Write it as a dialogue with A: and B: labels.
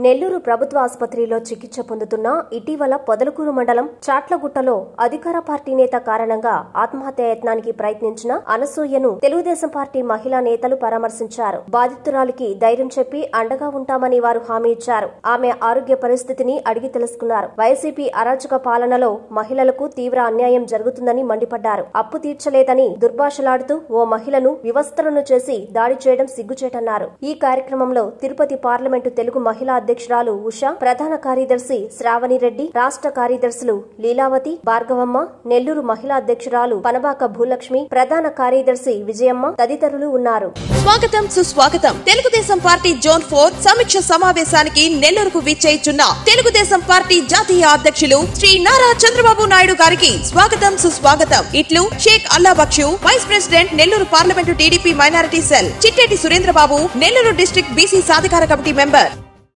A: నెల్లూరు ప్రభుత్వ ఆసుపత్రిలో చికిత్స పొందుతున్న ఇటీవల పొదలకూరు మండలం చాట్లగుట్టలో అధికార పార్టీ నేత కారణంగా ఆత్మహత్య యత్నానికి ప్రయత్నించిన అనసూయను తెలుగుదేశం పార్టీ మహిళా నేతలు పరామర్శించారు బాధితురాలికి ధైర్యం చెప్పి అండగా ఉంటామని వారు హామీ ఇచ్చారు ఆమె ఆరోగ్య పరిస్థితిని అడిగి తెలుసుకున్నారు వైసీపీ అరాచక పాలనలో మహిళలకు తీవ్ర అన్యాయం జరుగుతుందని మండిపడ్డారు అప్పు తీర్చలేదని దుర్భాషలాడుతూ ఓ మహిళను వివస్త్రను చేసి దాడి చేయడం సిగ్గుచేటన్నారు ఈ కార్యక్రమంలో తిరుపతి పార్లమెంటు తెలుగు మహిళా అధ్యక్షురాలు ఉష ప్రధాన కార్యదర్శి శ్రావణి రెడ్డి రాష్ట్ర కార్యదర్శులు లీలావతి భార్గవమ్మ నెల్లూరు మహిళా అధ్యక్షురాలు పనబాక భూలక్ష్మి ప్రధాన కార్యదర్శి విజయమ్మ తదితరులు ఉన్నారు
B: స్వాగతం సుస్వాగతం తెలుగుదేశం పార్టీ జోన్ ఫోర్ సమీక్ష సమావేశానికి నెల్లూరుకు విచ్చేయిచున్న తెలుగుదేశం పార్టీ జాతీయ అధ్యక్షులు శ్రీ నారా చంద్రబాబు నాయుడు గారికి స్వాగతం సుస్వాగతం ఇట్లు Shaik Allah Baksh vice president Nellore parliament TDP minority cell Chitteti Surendrababu Nellore district BC సాధికార కమిటీ మెంబర్